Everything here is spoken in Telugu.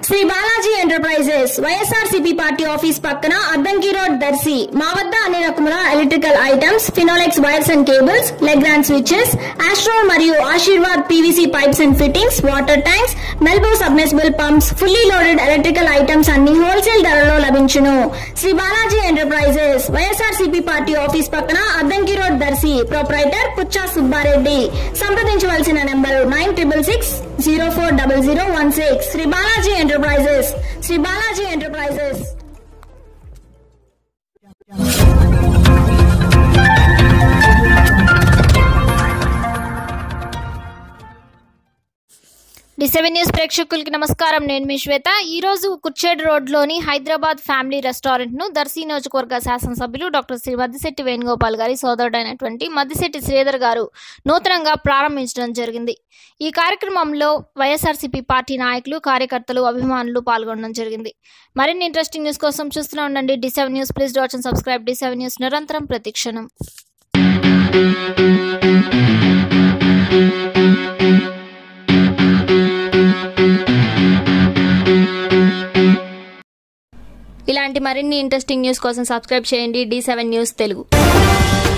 Shri Balaji enterprises Y S R C P party office పక్కన అద్దంకి రోడ్ దర్శి మా వద్ద అన్ని రకముల electrical items Finolex wires and cables Legrand switches Astral మరియు Ashirvad PVC pipes and fittings water tanks మెల్బో submersible pumps fully loaded electrical items అన్ని హోల్సేల్ ధరలో లభించును Shri Balaji enterprises Y S R C P party office పక్కన అద్దంకి రోడ్ దర్శి ప్రొప్రైటర్ పుచ్చా సుబ్బారెడ్డి సంప్రదించవలసిన number nine triple six zero four double zero one six Shri Balaji enterprises Shri Balaji enterprises D seven news ప్రేక్షకులకి నమస్కారం నేను మీ శ్వేత ఈ రోజు కుర్చేడ్ రోడ్లోని హైదరాబాద్ ఫ్యామిలీ రెస్టారెంట్ను దర్శి నియోజకవర్గ శాసనసభ్యులు డాక్టర్ శ్రీ మద్దిశెట్టి వేణుగోపాల్ గారి సోదరుడైనటువంటి మద్దిశెట్టి శ్రీధర్ గారు నూతనంగా ప్రారంభించడం జరిగింది ఈ కార్యక్రమంలో వైఎస్ఆర్సీపీ పార్టీ నాయకులు కార్యకర్తలు అభిమానులు పాల్గొనడం జరిగింది మరిన్ని ఇంట్రెస్టింగ్ న్యూస్ కోసం చూస్తూనే ఉండండి D seven news please dot and subscribe D seven news నిరంతరం ప్రతిక్షణం ఇలాంటి మరిన్ని ఇంట్రెస్టింగ్ న్యూస్ కోసం సబ్స్క్రైబ్ చేయండి డి సెవెన్ న్యూస్ తెలుగు